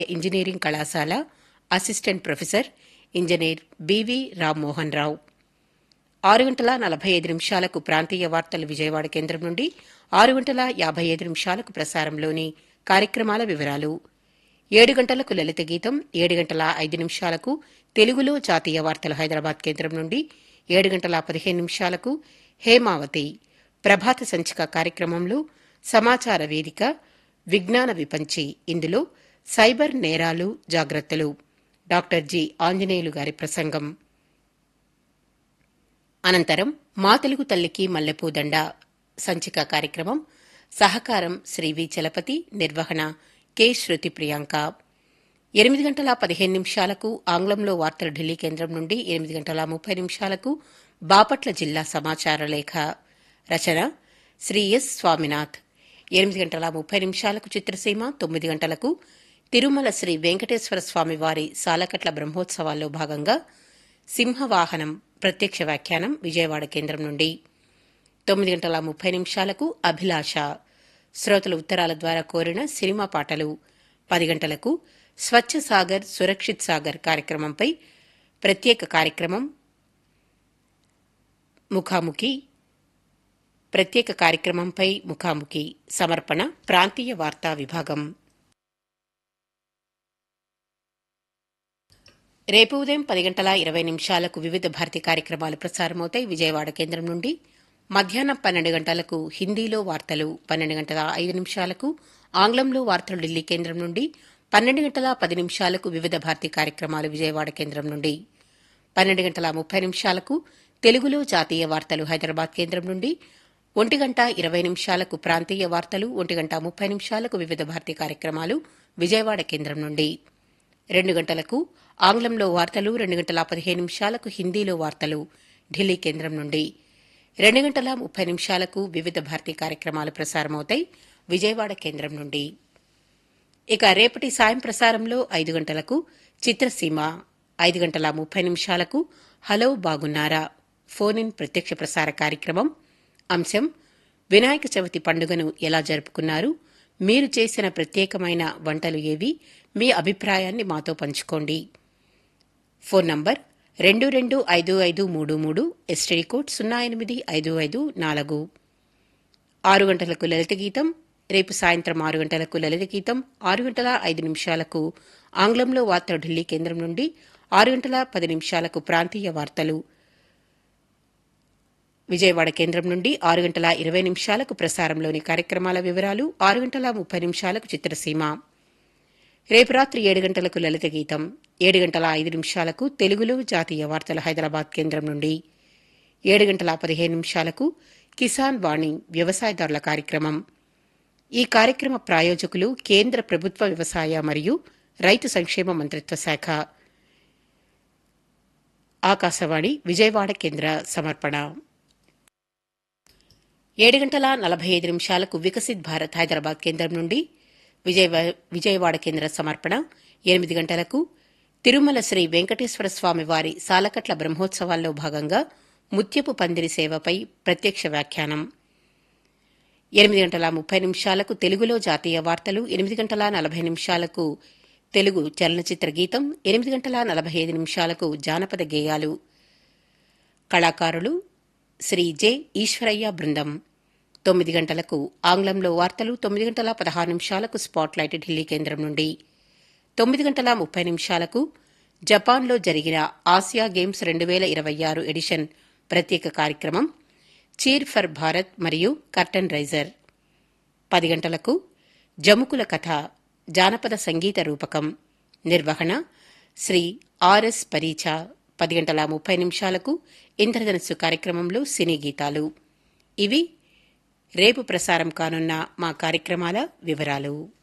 engineering కళాశాల assistant professor engineer BV Rammohan Rao ఆరు గంటల నలభై ఐదు నిమిషాలకు ప్రాంతీయ వార్తలు విజయవాడ కేంద్రం నుండి ఆరు గంటల యాభై ఐదు నిమిషాలకు ప్రసారంలోని కార్యక్రమాల వివరాలు ఏడు గంటలకు లలిత గీతం ఏడు గంటల ఐదు నిమిషాలకు తెలుగులో జాతీయ వార్తలు హైదరాబాద్ కేంద్రం నుండి ఏడు గంటల పదిహేను నిమిషాలకు హేమావతి ప్రభాత సంచిక కార్యక్రమంలో సమాచార వేదిక విజ్ఞాన విపంచి ఇందులో సైబర్ నేరాలు జాగ్రత్తలు డాక్టర్ జి ఆంజనేయులు గారి ప్రసంగం అనంతరం మా తెలుగు తల్లికి మల్లెపూదండ సంచిక కార్యక్రమం సహకారం శ్రీ వి చలపతి నిర్వహణ కె శృతి ప్రియాంక ఎనిమిది గంటల పదిహేను నిమిషాలకు ఆంగ్లంలో వార్తలు ఢిల్లీ కేంద్రం నుండి ఎనిమిది గంటల ముప్పై నిమిషాలకు బాపట్ల జిల్లా సమాచార లేఖ రచన శ్రీ ఎస్ స్వామినాథ్ ఎనిమిది గంటల ముప్పై నిమిషాలకు చిత్రసీమ తొమ్మిది గంటలకు తిరుమల శ్రీ వెంకటేశ్వర స్వామి వారి సాలకట్ల బ్రహ్మోత్సవాల్లో భాగంగా సింహవాహనం ప్రత్యక్ష వ్యాఖ్యానం విజయవాడ కేంద్రం నుండి తొమ్మిది గంటల ముప్పై నిమిషాలకు అభిలాష శ్రోతల ఉత్తరాల ద్వారా కోరిన సినిమా పాటలు పది గంటలకు స్వచ్ఛ సాగర్ సురక్షిత్ సాగర్ కార్యక్రమంపై ప్రత్యేక కార్యక్రమం ముఖాముఖి ప్రత్యేక కార్యక్రమంపై ముఖాముఖి సమర్పణ ప్రాంతీయ వార్తా విభాగం రేపు ఉదయం పది గంటల ఇరవై నిమిషాలకు వివిధ భారతి కార్యక్రమాలు ప్రసారమవుతాయి విజయవాడ కేంద్రం నుండి మధ్యాహ్నం పన్నెండు గంటలకు హిందీలో వార్తలు పన్నెండు గంటల ఐదు నిమిషాలకు ఆంగ్లంలో వార్తలు ఢిల్లీ కేంద్రం నుండి పన్నెండు గంటల పది నిమిషాలకు వివిధ భారతి కార్యక్రమాలు విజయవాడ కేంద్రం నుండి పన్నెండు గంటల ముప్పై నిమిషాలకు తెలుగులో జాతీయ వార్తలు హైదరాబాద్ కేంద్రం నుండి ఒంటి గంట ఇరవై నిమిషాలకు ప్రాంతీయ వార్తలు ఒంటి గంట ముప్పై నిమిషాలకు వివిధ భారతి కార్యక్రమాలు విజయవాడ కేంద్రం నుండి రెండు గంటలకు ఆంగ్లంలో వార్తలు రెండు గంటల పదిహేను నిమిషాలకు హిందీలో వార్తలు ఢిల్లీ కేంద్రం నుండి రెండు గంటల ముప్పై నిమిషాలకు వివిధ భారతీ కార్యక్రమాలు ప్రసారమవుతాయి విజయవాడ కేంద్రం నుండి ఇక రేపటి సాయం ప్రసారంలో ఐదు గంటలకు చిత్రసీమ ఐదు గంటల ముప్పై నిమిషాలకు హలో బాగున్నారా ఫోన్ ఇన్ ప్రత్యక్ష ప్రసార కార్యక్రమం అంశం వినాయక చవితి పండుగను ఎలా జరుపుకున్నారు మీరు చేసిన ప్రత్యేకమైన వంటలు ఏవి మీ అభిప్రాయాన్ని మాతో పంచుకోండి ఫోన్ నంబర్ రెండు రెండు ఐదు ఐదు మూడు మూడు ఎస్టీడీ కోడ్ సున్నా ఎనిమిది ఐదు ఐదు నాలుగు ఆరు గంటలకు లలిత గీతం రేపు సాయంత్రం ఆరు గంటలకు లలిత గీతం ఆరు గంటల ఐదు నిమిషాలకు ఆంగ్లంలో వార్తలు ఢిల్లీ కేంద్రం నుండి ఆరు గంటల పది నిమిషాలకు ప్రాంతీయ వార్తలు విజయవాడ కేంద్రం నుండి ఆరు గంటల ఇరవై నిమిషాలకు ప్రసారంలోని కార్యక్రమాల వివరాలు ఆరు గంటల ముప్పై నిమిషాలకు చిత్రసీమ రేపు రాత్రి ఏడు గంటలకు లలిత గీతం ఏడు గంటల ఐదు నిమిషాలకు తెలుగులో జాతీయ వార్తలు హైదరాబాద్ కేంద్రం నుండి ఏడు గంటల పదిహేను నిమిషాలకు కిసాన్ వాణి వ్యవసాయదారుల కార్యక్రమం ఈ కార్యక్రమ ప్రాయోజకులు కేంద్ర ప్రభుత్వ వ్యవసాయ మరియు రైతు సంక్షేమ మంత్రిత్వ శాఖ ఆకాశవాణి విజయవాడ కేంద్ర సమర్పణ ఏడు గంటల నలభై ఐదు నిమిషాలకు వికసిత్ భారత్ హైదరాబాద్ కేంద్రం నుండి విజయవాడ కేంద్ర సమర్పణ ఎనిమిది గంటలకు తిరుమల శ్రీ వెంకటేశ్వర స్వామి వారి సాలకట్ల బ్రహ్మోత్సవాల్లో భాగంగా ముత్యపు పందిరి సేవపై ప్రత్యక్ష వ్యాఖ్యానం ఎనిమిది గంటల ముప్పై నిమిషాలకు తెలుగులో జాతీయ వార్తలు ఎనిమిది గంటల నలభై నిమిషాలకు తెలుగు చలనచిత్ర గీతం ఎనిమిది గంటల నలభై ఐదు నిమిషాలకు జానపద గేయాలు కళాకారులు శ్రీ జె ఈశ్వరయ్య బృందం తొమ్మిది గంటలకు ఆంగ్లంలో వార్తలు తొమ్మిది గంటల పదహారు నిమిషాలకు స్పాట్లైట్ ఢిల్లీ కేంద్రం నుండి తొమ్మిది గంటల ముప్పై నిమిషాలకు జపాన్లో జరిగిన ఆసియా గేమ్స్ రెండు వేల ఇరవై ఆరు ఎడిషన్ ప్రత్యేక కార్యక్రమం చీర్ ఫర్ భారత్ మరియు కర్టన్ రైజర్ పది గంటలకు జముకుల కథ జానపద సంగీత రూపకం నిర్వహణ శ్రీ ఆర్ఎస్ పరీచా పది గంటల ముప్పై నిమిషాలకు ఇంద్రధనస్సు కార్యక్రమంలో సినీ గీతాలు ఇవి రేపు ప్రసారం కానున్న మా కార్యక్రమాల వివరాలు